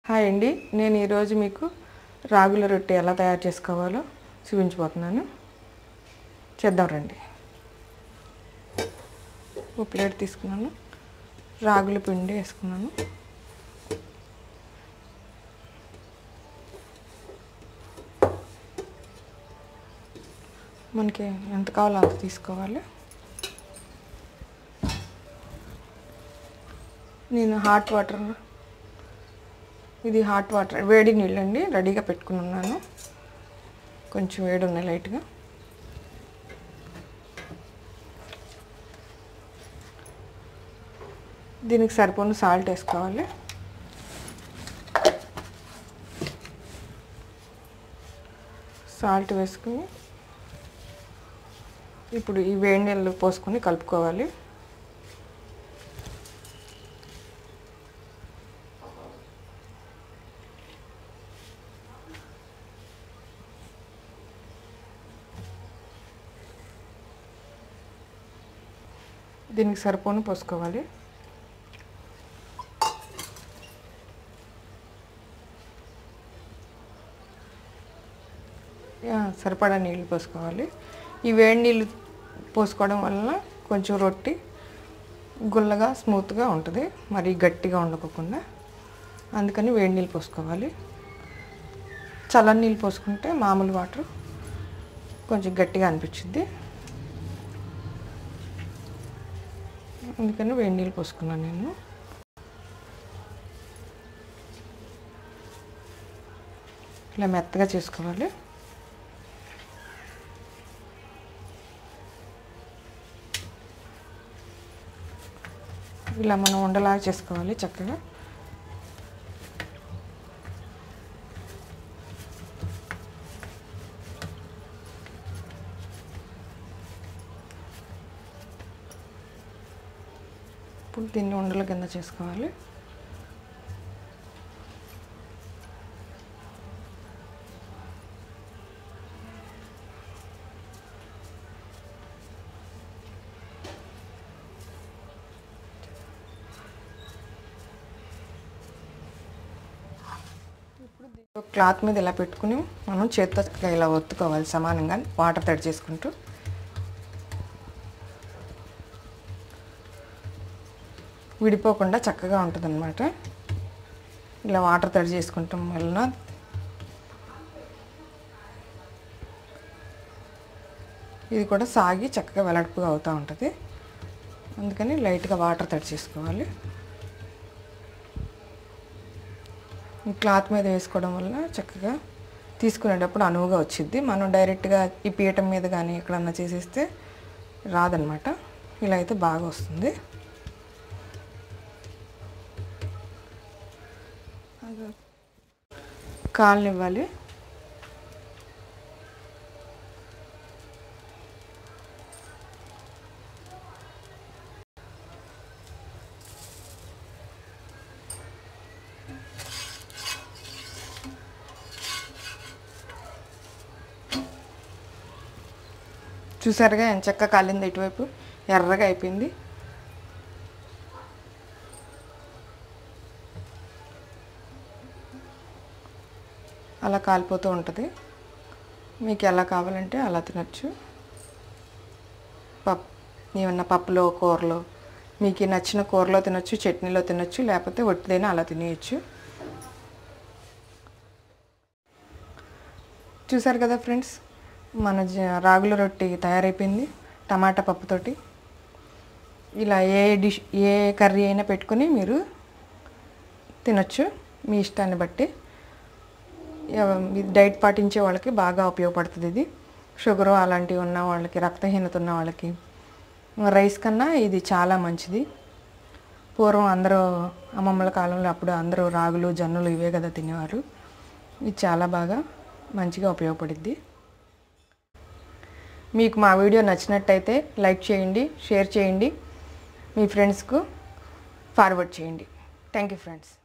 hi అండి నేను ఈరోజు మీకు రాగుల రొట్టె ఎలా తయారు చేసుకోవాలో చూపించబోతున్నాను చేద్దాం రండి ఒక ప్లేట్ తీసుకున్నాను రాగుల పిండి వేసుకున్నాను మనకి ఎంత కావాలో అంత తీసుకోవాలి నేను హాట్ వాటర్ ఇది హాట్ వాటర్ వేడి నీళ్ళు అండి రెడీగా పెట్టుకుని ఉన్నాను కొంచెం వేడి ఉన్నాయి లైట్గా దీనికి సరిపోను సాల్ట్ వేసుకోవాలి సాల్ట్ వేసుకుని ఇప్పుడు ఈ వేడి నీళ్ళు పోసుకొని కలుపుకోవాలి దీనికి సరిపోను పోసుకోవాలి యా, సరిపడా నీళ్ళు పోసుకోవాలి ఈ వేడి నీళ్ళు పోసుకోవడం వలన కొంచెం రొట్టి గుల్లగా స్మూత్గా ఉంటుంది మరి గట్టిగా ఉండకోకుండా అందుకని వేడి నీళ్ళు పోసుకోవాలి చల్లని నీళ్ళు పోసుకుంటే మామూలు వాటర్ కొంచెం గట్టిగా అనిపించింది అందుకని వేడి నీళ్ళు పోసుకున్నాను నేను ఇలా మెత్తగా చేసుకోవాలి ఇలా మనం ఉండలాగా చేసుకోవాలి చక్కగా ఇప్పుడు దీన్ని ఉండల కింద చేసుకోవాలి ఒక క్లాత్ మీద ఇలా పెట్టుకుని మనం చేత్తో చక్కగా ఇలా ఒత్తుకోవాలి సమానంగా వాటర్ తడి చేసుకుంటూ విడిపోకుండా చక్కగా ఉంటుందన్నమాట ఇలా వాటర్ తడి చేసుకుంటాం వలన ఇది కూడా సాగి చక్కగా వెడల్పుగా అవుతూ ఉంటుంది అందుకని లైట్గా వాటర్ తడి చేసుకోవాలి ఈ క్లాత్ మీద వేసుకోవడం వల్ల చక్కగా తీసుకునేటప్పుడు అనువుగా వచ్చింది మనం డైరెక్ట్గా ఈ పీఠం మీద కానీ ఎక్కడన్నా చేసేస్తే రాదనమాట ఇలా అయితే బాగా వస్తుంది కాలనివ్వాలి చూసారుగా ఎంత చక్కగా కాలింది ఇటువైపు ఎర్రగా అయిపోయింది అలా కాలిపోతూ ఉంటుంది మీకు ఎలా కావాలంటే అలా తినచ్చు పప్పు ఏమన్నా పప్పులో కూరలో మీకు నచ్చిన కూరలో తినొచ్చు చట్నీలో తినొచ్చు లేకపోతే ఒట్టిదైనా అలా తినేయచ్చు చూసారు కదా ఫ్రెండ్స్ మన జ- రాగుల రొట్టి తయారైపోయింది టమాటా పప్పుతోటి ఇలా ఏ డిష్ ఏ కర్రీ అయినా పెట్టుకొని మీరు తినొచ్చు మీ ఇష్టాన్ని బట్టి ఎవ- ఇది డైట్ పాటించే వాళ్ళకి బాగా ఉపయోగపడుతుంది ఇది షుగర్ అలాంటివి ఉన్న వాళ్ళకి రక్తహీనత ఉన్న వాళ్ళకి రైస్ కన్నా ఇది చాలా మంచిది పూర్వం అందరూ అమ్మమ్మల కాలంలో అప్పుడు అందరూ రాగులు జొన్నలు ఇవే కదా తినేవారు ఇది చాలా బాగా మంచిగా ఉపయోగపడుద్ది మీకు మా వీడియో నచ్చినట్టయితే లైక్ చేయండి షేర్ చేయండి మీ ఫ్రెండ్స్కు ఫార్వర్డ్ చేయండి థ్యాంక్ యూ ఫ్రెండ్స్